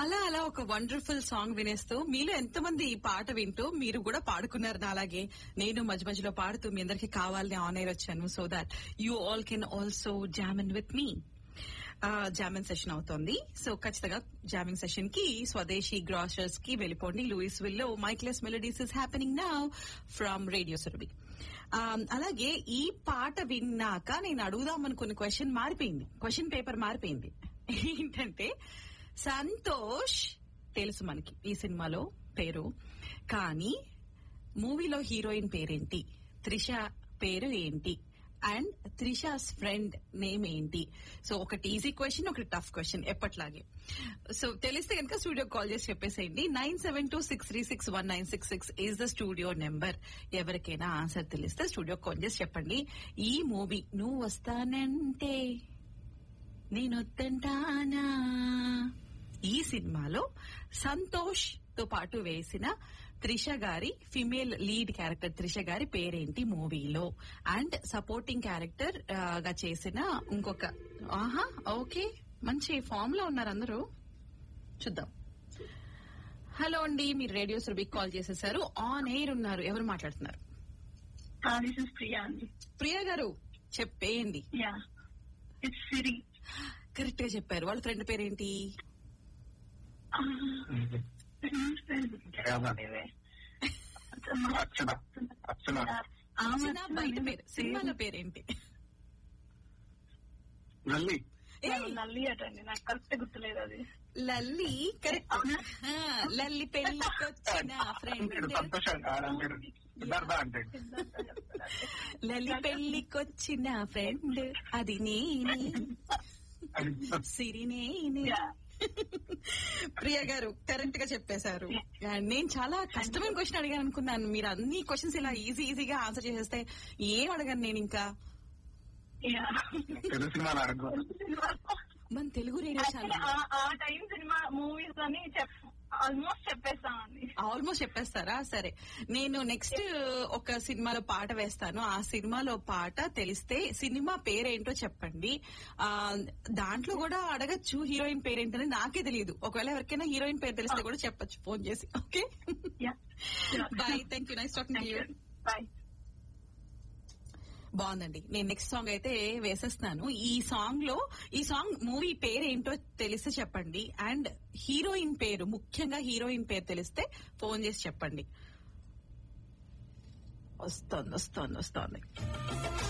అలా అలా ఒక వండర్ఫుల్ సాంగ్ వినేస్తూ మీలో ఎంతమంది ఈ పాట వింటూ మీరు కూడా పాడుకున్నారు నా అలాగే నేను మధ్య మధ్యలో పాడుతూ మీ అందరికి కావాలని ఆన్ ఎయిర్ వచ్చాను so that you all can also jammin with me jamming session అవుతోంది సో ఖచ్చితంగా జామింగ్ సెషన్ కి స్వదేశీ గ్రాసర్స్ కి వెళ్ళిపోండి Louis willow mikeless melodies is happening now from radio Surabhi అలాగే ఈ పాట విన్నాక నేను అడుగుదాం అనుకున్న క్వశ్చన్ మారిపోయింది క్వశ్చన్ పేపర్ మారిపోయింది ఏంటంటే సంతోష్ తెలుసు మనకి ఈ సినిమాలో పేరు కానీ మూవీలో హీరోయిన్ పేరేంటి త్రిష పేరు ఏంటి అండ్ త్రిషాస్ ఫ్రెండ్ నేమ్ ఏంటి సో ఒకటి ఈజీ క్వశ్చన్ ఒకటి టఫ్ క్వశ్చన్ ఎప్పట్లాగే సో తెలిస్తే కనుక స్టూడియో కాల్ చేసి చెప్పేసేయండి nine seven two six three six one nine six six is the studio number ఎవరికైనా ఆన్సర్ తెలిస్తే స్టూడియో కాల్ చేసి చెప్పండి ఈ మూవీ నువ్వు వస్తానంటే నేను వద్దంటానా ఈ సినిమాలో సంతోష్ తో పాటు వేసిన త్రిష గారి ఫిమేల్ లీడ్ క్యారెక్టర్ త్రిష గారి పేరేంటి మూవీలో అండ్ సపోర్టింగ్ క్యారెక్టర్ గా చేసిన ఇంకొక ఆహా ఓకే మంచి ఫామ్ లో ఉన్నారు అందరూ చూద్దాం హలో అండి మీరు రేడియో సురభికి కాల్ చేసేసారు ఆన్ ఎయిర్ ఉన్నారు ఎవరు మాట్లాడుతున్నారు దిస్ ఇస్ ప్రియా అండి ప్రియా గారు చెప్పేయండి యా ఇట్స్ సిరి కరెక్ట్ గా చెప్పారు వాళ్ళ ఫ్రెండ్ పేరేంటి అర్చన అర్చన అర్చన బయట పేరు సినిమాలో పేరేంటి నల్లి ఏయ్, నల్లి అటండి నాకు కరెక్ట్ గుర్తులేదు అది లల్లి కరెక్ట్ అవునా? ఆ, లల్లి పెళ్లికొచ్చిన ఫ్రెండ్ అంటాడు సంతోషం అంటాడు సిద్ధార్థ అంటాడు లల్లి పెళ్లికొచ్చిన ఫ్రెండ్ అది నేనే అది సిరి నేనే Yeah. ప్రియ గారు కరెక్ట్ గా చెప్పేశారు నేను చాలా కష్టమైన క్వశ్చన్ అడిగాను అనుకున్నాను మీరు అన్ని క్వశ్చన్స్ ఇలా ఈజీ ఈజీగా ఆన్సర్ చేసేస్తే ఏం అడగను నేను ఇంకా యా తెలుగు సినిమాలు అడుగు మన తెలుగు రేడియో ఛానల్ ఆ టైం సినిమా మూవీస్ అని చెప్ ఆల్మోస్ట్ చెప్పేస్తామండి ఆల్మోస్ట్ చెప్పేస్తారా సరే నేను నెక్స్ట్ ఒక సినిమాలో పాట వేస్తాను ఆ సినిమాలో పాట తెలిస్తే సినిమా పేరేంటో చెప్పండి ఆ దాంట్లో కూడా అడగచ్చు హీరోయిన్ పేరేంటని నాకే తెలియదు ఒకవేళ ఎవరికైనా హీరోయిన్ పేరు తెలిస్తే కూడా చెప్పొచ్చు ఫోన్ చేసి okay ya bye thank you nice talking you bye బాగుందండి నేను నెక్స్ట్ సాంగ్ అయితే వేసేస్తున్నాను ఈ సాంగ్ లో ఈ సాంగ్ మూవీ పేరు ఏంటో తెలిస్తే చెప్పండి అండ్ హీరోయిన్ పేరు ముఖ్యంగా హీరోయిన్ పేరు తెలిస్తే ఫోన్ చేసి చెప్పండి వస్తోంది వస్తోంది వస్తోంది